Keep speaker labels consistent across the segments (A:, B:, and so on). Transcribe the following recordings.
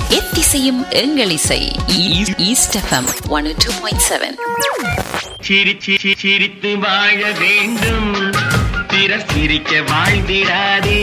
A: எத்திசையும் எங்கள் இசை east F M one two point seven
B: சிரிச்சி சி- சிரித்து வாழ வேண்டும் பிறர் சிரிக்க வாழ்ந்திடாதே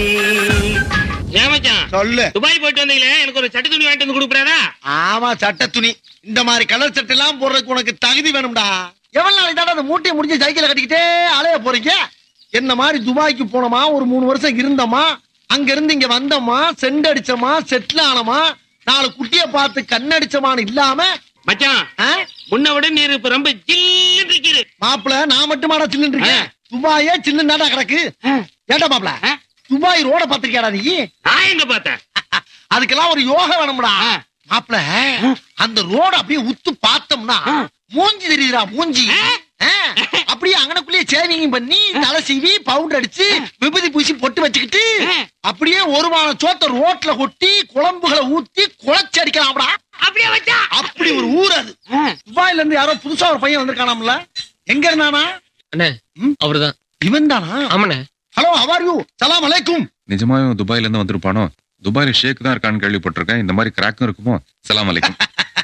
C: ஏமாச்சான்
D: சொல்லு
C: துபாய் போயிட்டு வந்தீங்களே எனக்கு ஒரு சட்டை துணி வாங்கிட்டு வந்து கொடுக்குறாரா
D: ஆமா சட்ட துணி இந்த மாதிரி கலர் சட்டை எல்லாம் போடுறதுக்கு உனக்கு தகுதி வேணும்டா எவ்வளவு நாளைக்கு தானே அந்த மூட்டையை முடிஞ்சு சைக்கிளை கட்டிக்கிட்டே அலைய போறீங்க என்ன மாதிரி துபாய்க்கு போனோமா ஒரு மூணு வருஷம் இருந்தோமா அங்க இருந்து இங்க வந்தோமா செண்ட் அடிச்சோமா செட்டில் ஆனோமா நாலு குட்டிய பார்த்து கண்ணடிச்சமான்னு இல்லாம
C: மச்சான்
D: ஆ?
C: முன்ன விட நீர் இப்ப ரொம்ப ஜில்லுன்னு இருக்குது
D: மாப்பிள நான் மட்டுமாடா சில்லுன்னு இருக்கேன் துபாயே சில்லுன்னு தான்டா கிடக்கு ஏண்டா மாப்பிள
C: ஆ?
D: துபாய் ரோட பாத்திருக்கியாடா நீ
C: நான் எங்க பார்த்தேன்
D: அதுக்கெல்லாம் ஒரு யோகா வேணும்டா மாப்பிள அந்த ரோட அப்படியே உத்து பார்த்தோம்னா மூஞ்சி தெரியுதுடா மூஞ்சி ஆ, அப்படியே அங்கனக்குள்ளேயே சேவிங் பண்ணி தலை சீவி பவுடர் அடிச்சு விபூதி பூசி பொட்டு வச்சுக்கிட்டு அப்படியே ஒரு வார சோத்த ரோட்ல கொட்டி குழம்புகளை ஊத்தி குழச்சி அடிக்கலாம்டா
C: அப்படியே வச்சா
D: அப்படி ஒரு ஊர் அது துபாயில இருந்து யாரோ புதுசா ஒரு பையன் வந்திருக்கானாம்ல எங்க இருந்தானா
C: அண்ணே
D: ம்?
C: அவர்தான்
D: இவன் தானா
C: ஆமாண்ணே
D: ஹலோ ஹவார் யூ சலாம் அலைக்கும்
E: நிஜமாவே துபாயில இருந்து வந்திருப்பானோ துபாயில ஷேக் தான் இருக்கான்னு கேள்விப்பட்டிருக்கேன் இந்த மாதிரி கிராக்கும் இருக்குமோ சலாம் அலைக்கும்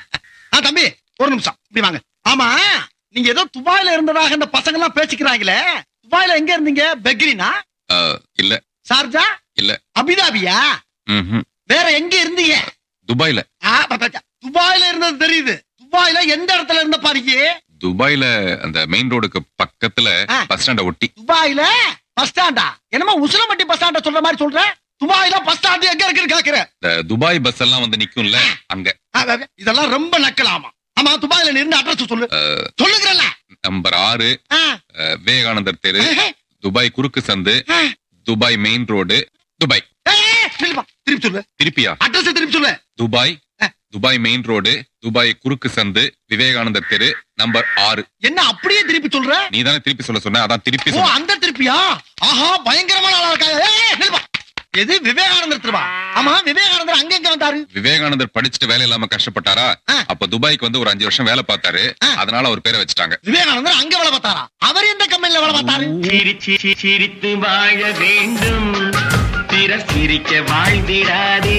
D: ஆ தம்பி ஒரு நிமிஷம் இப்படி வாங்க ஆமா நீங்க ஏதோ துபாயில இருந்ததாக இந்த பசங்க எல்லாம் பேசிக்கிறாங்களே துபாயில எங்க இருந்தீங்க பெக்ரினா
E: அஹ், இல்ல
D: சார்ஜா
E: இல்ல.
D: அபிதாபியா
E: ம்ஹும்.
D: வேற எங்க இருந்தீங்க
E: துபாயில
D: ஆ, பா, பா, பா. துபாயில இருந்தது தெரியுது துபாயில எந்த இடத்துல இருந்த பாருங்க
E: துபாயில அந்த மெயின் ரோடுக்கு பக்கத்துல
D: ஆ.
E: பஸ் ஸ்டாண்ட ஒட்டி
D: துபாயில பஸ் ஸ்டாண்டா என்னமோ உசிலம்பட்டி பஸ் ஸ்டாண்ட சொல்ற மாதிரி சொல்ற துபாயில பஸ் ஸ்டாண்ட் எங்க இருக்குன்னு கேக்குறேன்
E: இந்த துபாய் பஸ் எல்லாம் வந்து நிக்கும்ல அங்க
D: ஆ, ஆ, ஆ, இதெல்லாம் ரொம்ப நக்கலாமா ஆமா துபாயில நீ இருந்த அட்ரஸ் சொல்லு
E: அஹ்,
D: சொல்லுகிறல்ல
E: நம்பர் ஆறு
D: ஆ,
E: அஹ், விவேகானந்தர் தெரு
D: ஆ,
E: துபாய் குறுக்கு சந்து
D: ஆ.
E: துபாய் மெயின் ரோடு துபாய்
D: ஏய், ஏய், திருப்பி திருப்பி சொல்லு
E: திருப்பியா
D: அட்ரஸ் திருப்பி சொல்லு
E: துபாய்
D: ஆ.
E: துபாய் மெயின் ரோடு துபாய் குறுக்கு சந்து விவேகானந்தர் தெரு நம்பர் ஆறு
D: என்ன அப்படியே திருப்பி சொல்ற
E: நீ தானே திருப்பி சொல்ல சொன்ன அதான் திருப்பி
D: ஓ
E: சொன்ன
D: அந்த திருப்பியா ஆஹா பயங்கரமான ஆளா இருக்காங்க ஏய், ஏய், நில்லுப்பா. எது விவேகானந்தர் திருவா ஆமா விவேகானந்தர் அங்க எங்க வந்தாரு
E: விவேகானந்தர் படிச்சுட்டு வேலை இல்லாம கஷ்டப்பட்டாரா
D: ஆ.
E: அப்ப துபாய்க்கு வந்து ஒரு அஞ்சு வருஷம் வேலை பார்த்தாரு
D: ஆ.
E: அதனால அவர் பேரை வச்சுட்டாங்க
D: விவேகானந்தர் அங்க வேலை பார்த்தாரா அவர் எந்த கம்பெனில வேலை பார்த்தாரு
B: சிரிச்சி சி- சிரித்து வாழ வேண்டும் பிறர் சிரிக்க வாழ்ந்திடாதே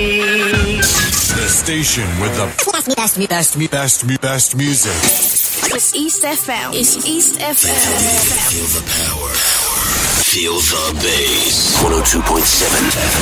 F: The station with the best, best, best, best, best, best music.
G: It's East FM. It's East FM.
F: Feel the power. Feel the bass. 102.7